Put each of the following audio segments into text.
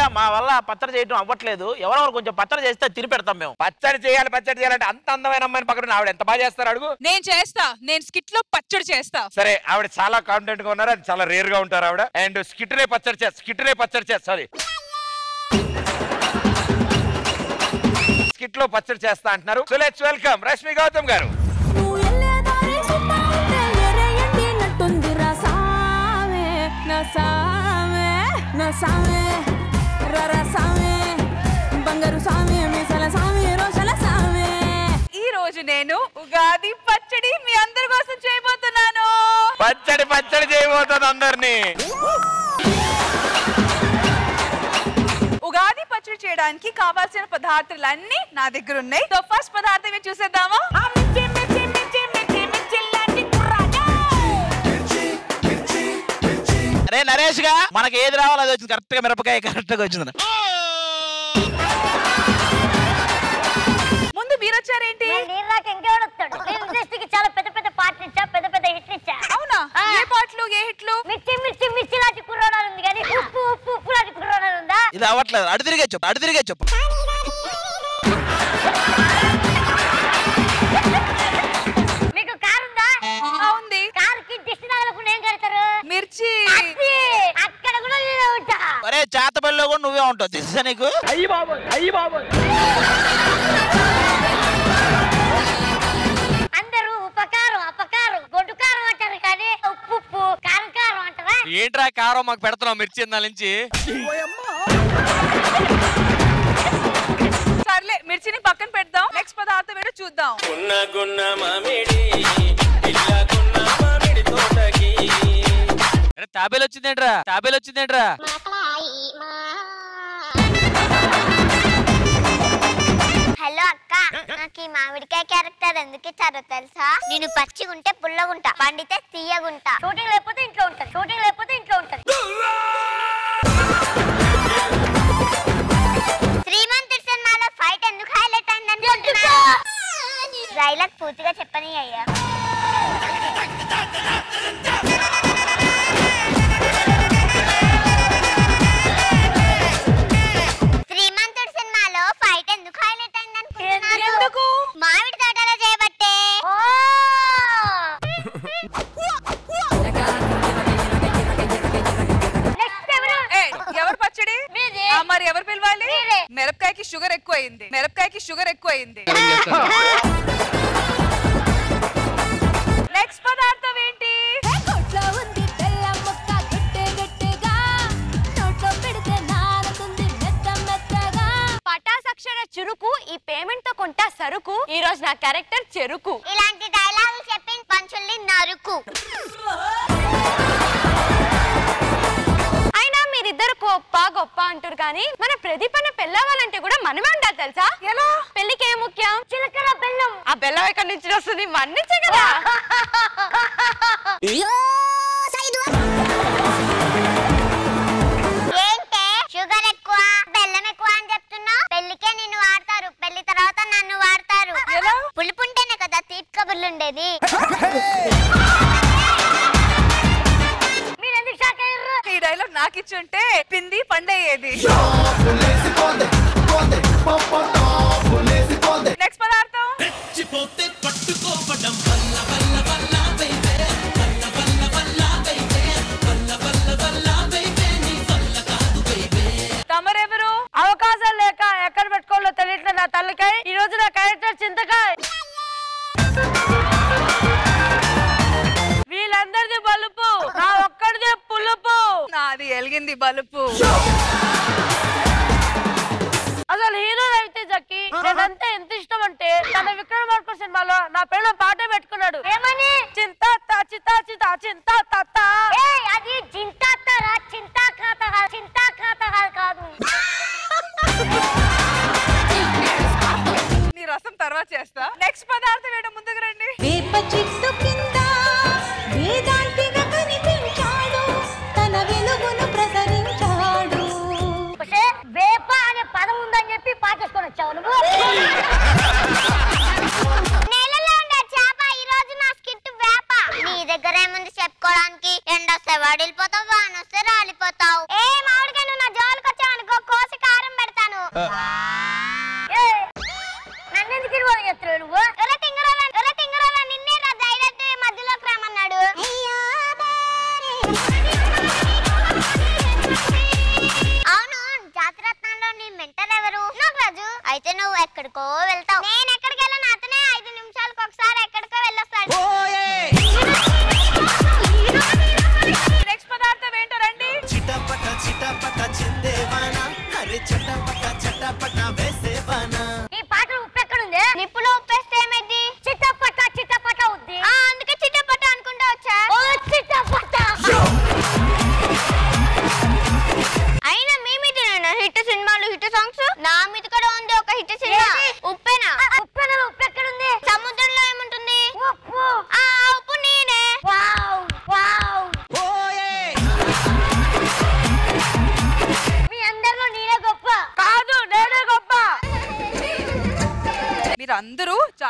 అయ్యా మా వల్ల పచ్చడి చేయడం అవ్వట్లేదు ఎవరెవరు కొంచెం పచ్చడి చేస్తే తిని పెడతాం మేము పచ్చడి చేయాలి పచ్చడి చేయాలంటే అంత అందమైన అమ్మాయిని పక్కన ఉన్న ఆవిడ ఎంత బాగా చేస్తారు అడుగు నేను చేస్తా నేను స్కిట్ లో పచ్చడి చేస్తా సరే ఆవిడ చాలా కాన్ఫిడెంట్ గా ఉన్నారు అది చాలా రేర్ గా ఉంటారు ఆవిడ అండ్ స్కిట్నే పచ్చడి చేస్తా స్కిట్నే పచ్చడి చేస్తా సారీ స్కిట్ లో పచ్చడి చేస్తా అంటున్నారు so let's welcome Rashmi Gautam గారు నువ్వు ఎల్లేదారి సుత్తా ఉంటే ఎరేయండి నట్టుందిరా సామే నా సామే నా సామే రర సామే బంగారు సామే మీసల సామే రోషల సామే ఈ రోజు నేను ఉగాది పచ్చడి మీ అందరి కోసం చేయబోతున్నాను పచ్చడి పచ్చడి చేయబోతుంది అందరినీ ఉగాది పచ్చడి చేయడానికి కావాల్సిన పదార్థాలన్నీ నా దగ్గర ఉన్నాయి సో ఫస్ట్ పదార్థం ఏం చూసేద్దామా అరే నరేష్ గా మనకి ఏది రావాలో అది వచ్చింది కరెక్ట్ గా మిరపకాయ కరెక్ట్ గా వచ్చింది ముందు మీరు వచ్చారేంటి నేను నాకు ఇంకెవడు వస్తాడు నేను ఇండస్ట్రీకి చాలా పెద్ద పెద్ద పాటలు ఇచ్చా పెద్ద పెద్ద హిట్లు ఇచ్చా అవునా ఆ. ఏ పాటలు ఏ హిట్లు మిర్చి మిర్చి మిర్చి లాంటి కుర్రోడాలు ఉంది కానీ ఉప్పు ఉప్పు ఉప్పు లాంటి కుర్రోడాలు ఉందా ఇది అవ్వట్లేదు అడు తిరిగే చెప్పు అడు తిరిగే చెప్పు మీకు కారు ఉందా ఆ, ఉంది కారుకి దిష్టి తగలకుండా ఏం కడతారు మిర్చి అది, అక్కడ కూడా నేను ఉంటా అరే చేతబడిలో కూడా నువ్వే ఉంటావు తెలుసా నీకు అందరూ ఉపకారం అపకారం గొడ్డు కారం అంటారు కానీ ఉప్పు ఉప్పు కారం కారం అంటారా ఏంట్రా కారం మాకు పెడుతున్నావు మిర్చి ఇందాల నుంచి సర్లే మిర్చిని పక్కన పెడదాం నెక్స్ట్ పదార్థం ఏంటో చూద్దాం గున్న గున్న మామిడి పిల్ల గున్న మామిడి తోటకి అరే తాబేలు వచ్చిందేంట్రా తాబేలు వచ్చిందేంట్రా హలో అక్క నాకు ఈ మామిడికాయ క్యారెక్టర్ ఎందుకు ఇచ్చారో తెలుసా నేను పచ్చిగుంటే పుల్లగుంటా పండితే తీయగుంటా షూటింగ్ లేకపోతే ఇంట్లో ఉంటాను షూటింగ్ లేకపోతే ఇంట్లో ఉంటాను శ్రీమంతుడి సినిమాలో ఫైట్ ఎందుకు హైలైట్ అయింది అనుకుంటున్నా డైలాగ్ పూర్తిగా చెప్పని అయ్యా శ్రీమంతుడి సినిమాలో ఫైట్ ఎందుకు హైలైట్ అయింది అనుకుంటున్నారు ఎందుకు? మామిడి తోటలో చేయబట్టే నెక్స్ట్ ఎవరు ఏ ఎవరు పచ్చడి మీదే. ఆ, మరి ఎవరు పిలవాలి మీరే. మిరపకాయకి షుగర్ ఎక్కువ అయింది మిరపకాయకి షుగర్ ఎక్కువ అయింది నెక్స్ట్ పదార్థం ఏంటి కొట్లో ఉంది బెల్లం ముక్క గట్టే గట్టిగా నోట్లో పెడితే నానుతుంది మెత్త మెత్తగా పటాసక్షర చురుకు ఈ పేమెంట్ తో కొంటా సరుకు ఈ రోజు నా క్యారెక్టర్ చెరుకు ఇలాంటి డైలాగులు చెప్పి పంచుల్ని నరుకు అయినా మీరిద్దరు గొప్ప గొప్ప అంటారు కానీ మన ప్రదీప్ అన్న పెళ్ళవ్వాలంటే కూడా మనమే ఉండాలి తెలుసా ఎలా పెళ్లికి ఏం ముఖ్యం చిలకల బెల్లం ఆ బెల్లం ఎక్కడి నుంచి వస్తుంది మన్నించే కదా ఏంటే షుగర్ ఎక్కువ బెల్లం ఎక్కువ అని చెప్తున్నా పెళ్లికే నిన్ను వాడతారు పెళ్లి తర్వాత నన్ను వాడతారు ఎలా? పులుపుంటేనే కదా తీపి కబుర్లు ఉండేది మీరు ఎందుకు షాక్ అయ్యారు ఈ డైలాగ్ నాకు ఇచ్చుంటే పింది పండయ్యేది నెక్స్ట్ పదార్థం చిపోతే పట్టుకోపడం వల్ల వల్ల వల్ల బైబే వల్ల వల్ల వల్ల బైబే వల్ల వల్ల వల్ల బైబే నీ వల్ల కాదు బైబే తమరెవరు అవకాశాలు లేక ఎక్కడ పెట్టుకోవాలో తెలియట్లేదు నా తల్లికాయ ఈ రోజు నా క్యారెక్టర్ చింతకాయ వీళ్ళందరిది బలుపు నా ఒక్కడిదే పులుపు నాది ఎలిగింది బలుపు అసలు హీరో అయితే జక్కి నేనంతా ఎంత ఇష్టం అంటే తన విక్రమార్క సినిమాలో నా పిల్లల పాట పెట్టుకున్నాడు ఏమని చింత చింత చింత చింత తత్త ఏయ్, అది చింతాత్తరా చింతా ఖాత చింతా ఖాత కాదు నీ రసం తర్వాత చేస్తా నెక్స్ట్ పదార్థం ఏంటో ముందుకు రండి వేప చెట్టు కింద వేదాంతిగా కనిపించాడు తన వెలుగును ప్రసరించాడు ఒసే, వేప అనే పదం ఉందని చెప్పి పాటేసుకొని వచ్చావు నువ్వు నెలలో ఉండే చేప ఈ రోజు నా స్కిట్ వేప నీ దగ్గర ఏముంది చెప్పుకోవడానికి ఎండొస్తే వడిలిపోతావు వానొస్తే రాలిపోతావు ఏ మామిడికాయ నువ్వు నా జోలికి వచ్చావు అనుకో కోడి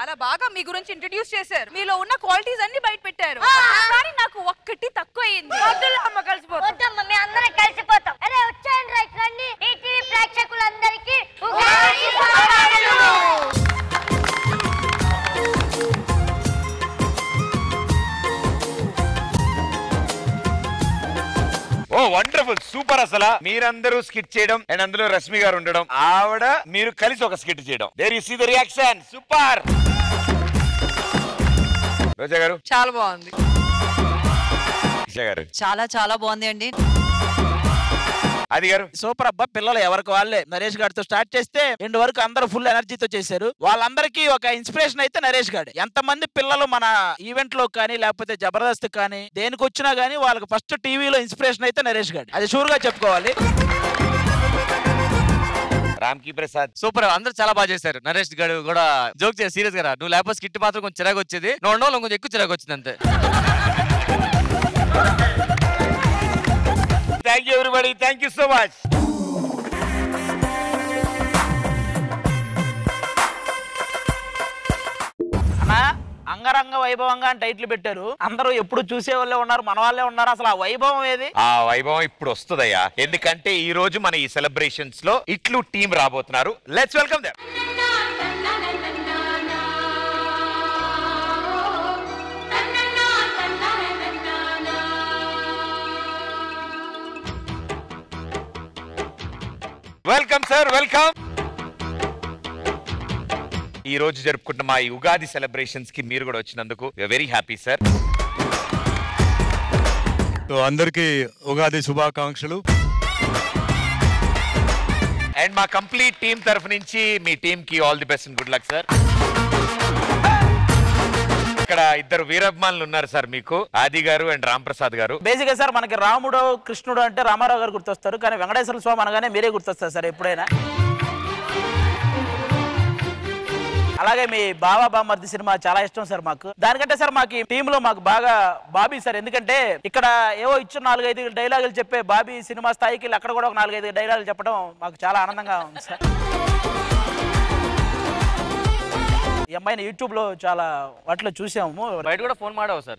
చాలా బాగా మీ గురించి ఇంట్రడ్యూస్ చేశారు మీలో ఉన్న క్వాలిటీస్ అన్ని బయట పెట్టారు కానీ నాకు ఒక్కటి తక్కువ అయింది వద్దులే అమ్మ కలిసిపోతాం వద్దమ్మ మీ అందరం కలిసిపోతాం అరే వచ్చాను రైట్ రండి ఈ టీవీ ప్రేక్షకులందరికీ ఉగాది శుభాకాంక్షలు. ఓ వండర్ఫుల్ సూపర్ అసలు మీరందరూ స్కిట్ చేయడం అండ్ అందులో రష్మి గారు ఉండడం ఆవిడ మీరు కలిసి ఒక స్కిట్ చేయడం there you see the reaction super Roja గారు చాలా బాగుంది ఇషా గారు చాలా చాలా బాగుంది అండి అది గారు సూపర్ అబ్బా పిల్లలు ఎవరికి వాళ్ళే నరేష్ గారితో స్టార్ట్ చేస్తే ఎండ్ వరకు అందరూ ఫుల్ ఎనర్జీతో చేశారు వాళ్ళందరికీ ఒక ఇన్స్పిరేషన్ అయితే నరేష్ గారు ఎంతమంది పిల్లలు మన ఈవెంట్ లో కానీ లేకపోతే జబర్దస్త్ కానీ దేనికి వచ్చినా గానీ వాళ్ళకి ఫస్ట్ టీవీలో ఇన్స్పిరేషన్ అయితే నరేష్ గారు అది షూర్ గా చెప్పుకోవాలి రామ్కి ప్రసాద్ సూపర్ అందరూ చాలా బాగా చేశారు నరేష్ గారు కూడా జోక్ చేసి సీరియస్ గా రా. నువ్వు లేకపోతే స్కిట్ మాత్రం కొంచెం చిరాకు వచ్చేది నువ్వు ఉండవు కొంచెం ఎక్కువ చిరాకు వచ్చింది అంతే thank you everybody thank you so much అన్నా అంగరంగ వైభవంగా అని టైటిల్ పెట్టారు అందరూ ఎప్పుడు చూసే వాళ్ళే ఉన్నారు మన వాళ్ళే ఉన్నారు అసలు ఆ వైభవం ఏది ఆ వైభవం ఇప్పుడు వస్తుందయ్యా ఎందుకంటే ఈ రోజు మన ఈ సెలబ్రేషన్స్ లో ఇట్లు టీం రాబోతున్నారు let's welcome them welcome sir welcome ఈ రోజు జరుపుకుంటున్న మా ఈ ఉగాది సెలబ్రేషన్స్ కి మీరు కూడా వచ్చినందుకు వెరీ హ్యాపీ సార్ సో అందరికీ ఉగాది శుభాకాంక్షలు అండ్ మా కంప్లీట్ టీం తరఫు నుంచి మీ టీం కి all the best and good luck sir ఇక్కడ ఇద్దరు వీరాభిమానులు ఉన్నారు సార్ మీకు ఆది గారు అండ్ రామ్ ప్రసాద్ గారు బేసిక్ గా సార్ మనకి రాముడు కృష్ణుడు అంటే రామారావు గారు గుర్తొస్తారు కానీ వెంకటేశ్వర స్వామి అనగానే మీరే గుర్తొస్తారు సార్ ఎప్పుడైనా అలాగే మీ బావా బామర్ది సినిమా చాలా ఇష్టం సార్ మాకు దానికంటే సార్ మాకు ఈ టీమ్ లో మాకు బాగా బాబీ సార్ ఎందుకంటే ఇక్కడ ఏవో ఇచ్చిన నాలుగైదు డైలాగులు చెప్పే బాబీ సినిమా స్థాయికి వెళ్ళి అక్కడ కూడా ఒక నాలుగైదు డైలాగులు చెప్పడం మాకు చాలా ఆనందంగా ఉంది సార్ ఈ అమ్మాయిని యూట్యూబ్ లో చాలా వాటిలో చూసాము బయట కూడా ఫోన్ మాడవు సార్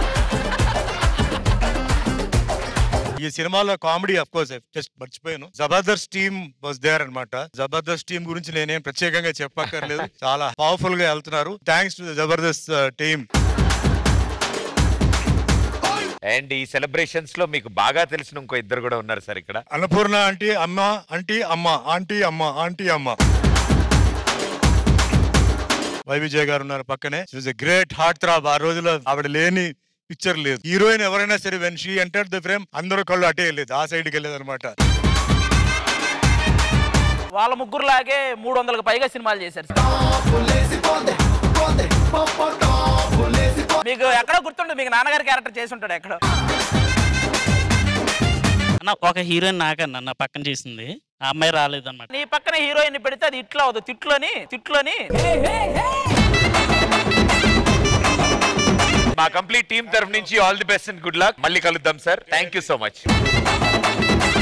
ఈ సినిమాలో కామెడీ అఫ్ కోర్స్ జస్ట్ మర్చిపోయాను జబర్దస్త్ టీమ్ వాజ్ దేర్ అన్నమాట జబర్దస్త్ టీం గురించి నేనేం ప్రత్యేకంగా చెప్పక్కర్లేదు చాలా పవర్ఫుల్ గా వెళ్తున్నారు thanks to Jabardasth team and ఈ సెలబ్రేషన్స్ లో మీకు బాగా తెలిసిన ఇంకో ఇద్దరు కూడా ఉన్నారు సార్ ఇక్కడ అన్నపూర్ణ ఆంటీ అమ్మ ఆంటీ అమ్మ ఆంటీ అమ్మ ఆంటీ అమ్మ వై విజయ్ గారు ఉన్నారు పక్కనే గ్రేట్ హార్ట్ థ్రాబ్ ఆ రోజులో ఆవిడ లేని పిక్చర్ లేదు హీరోయిన్ ఎవరైనా సరే when she enter the frame అందరూ కళ్ళు అటే వెళ్ళేది ఆ సైడ్కి వెళ్ళేది అనమాట వాళ్ళ ముగ్గురు లాగే మూడు వందలకు పైగా సినిమాలు చేశారు సార్. మీకు ఎక్కడో గుర్తుంటుంది మీకు నాన్నగారి క్యారెక్టర్ చేసి ఉంటాడు ఎక్కడో అన్న ఒక హీరోయిన్ నాకన్నా నా పక్కన చేసింది ఆ అమ్మాయి రాలేదన్నమాట నీ పక్కన హీరోయిన్ పెడితే అది ఇట్లా అవుతుంది తిట్లోని తిట్లోని మా కంప్లీట్ టీం తరఫు నుంచి all the best and good luck మళ్ళీ కలుద్దాం sir thank you so much